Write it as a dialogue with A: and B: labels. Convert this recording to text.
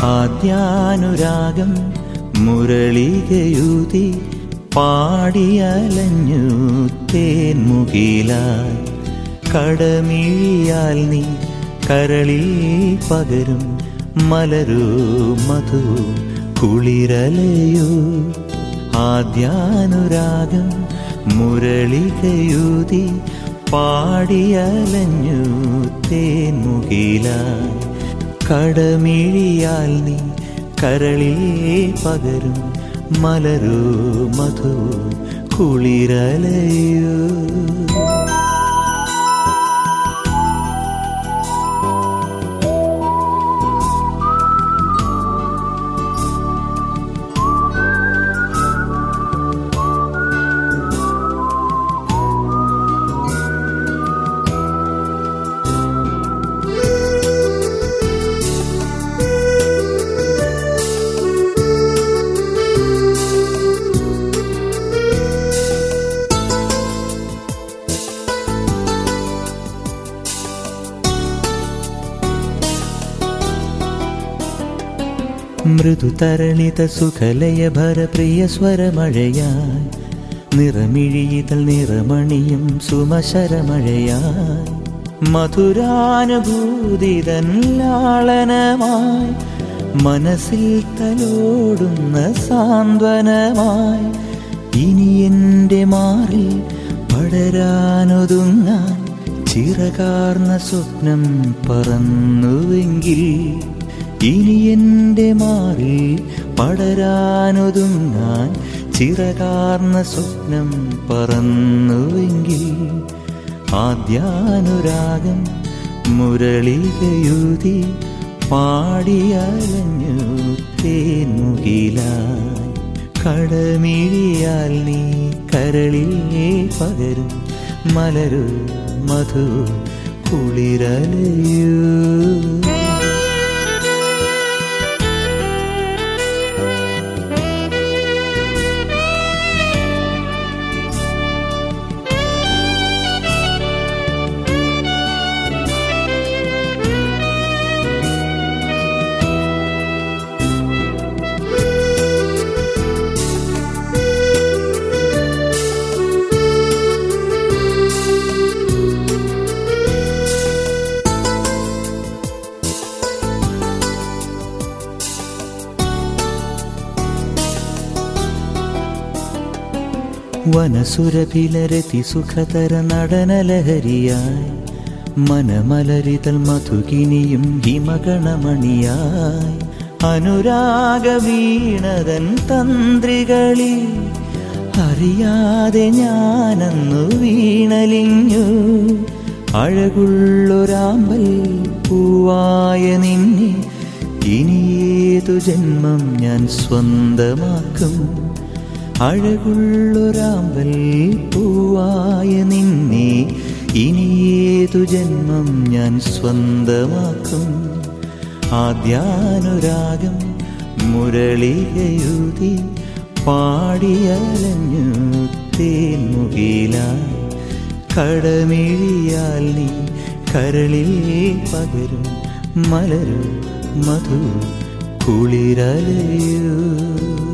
A: ആദ്യാനുരാഗം മുരളികയുതി പാടിയലഞ്ഞു തേൻമുകിലായി കടമിഴിയാൽ നീ കരളിൽ പകരും മലരൂ മധു കുളിരലയോ ആദ്യാനുരാഗം മുരളികയുതി പാടിയലഞ്ഞു തേൻമുകിലായി കടമിഴിയാൽ നീ കരളിൽ പകരും മലരൂ മധു കുളിരലയോ മൃദുതരളിത സുഖലയ ഭരപ്രിയ സ്വരമഴയായി നിറമിഴിയിതൾ നിറമണിയും സുമശരമഴയായി മധുരാനുഭൂതിതൻ ലാളനമായി മനസ്സിൽ തലോടുന്ന സാന്ത്വനമായി ഇനി എൻ്റെ മാറിൽ പടരാനൊതുങ്ങാൻ ചിറകാർന്ന സ്വപ്നം പറന്നുവെങ്കിൽ ഇനി എൻ്റെ മാറിൽ പടരാനൊതുങ്ങാൻ ചിറകാർന്ന സ്വപ്നം പറന്നുവെങ്കിൽ ആദ്യാനുരാഗം മുരളികയുതി പാടിയലഞ്ഞു തേൻമുകിലായി കടമിഴിയാൽ നീ കരളിൽ പകരും മലരു മധു കുളിരലയോ വനസുരഭിലരതി സുഖതര നടനലഹരിയായി മനമലരിതൽ മധുകിനിയും ഹിമഗണമണിയായി അനുരാഗ വീണതൻ തന്ത്രികളിൽ അറിയാതെ ഞാനന്നു വീണലിഞ്ഞു അഴകുള്ളൊരാമ്പൽ പൂവായ നിന്നെ ഇനിയേതു ജന്മം ഞാൻ സ്വന്തമാക്കും അഴകുള്ളൊരാമ്പൽ പൂവായ നിന്നെ ഇനിയേതു ജന്മം ഞാൻ സ്വന്തമാക്കും ആദ്യാനുരാഗം മുരളികയുതി പാടിയലഞ്ഞു തേൻമുകിലായി കടമിഴിയാൽ നീ കരളിൽ പകരും മലരു മധു കുളിരലയോ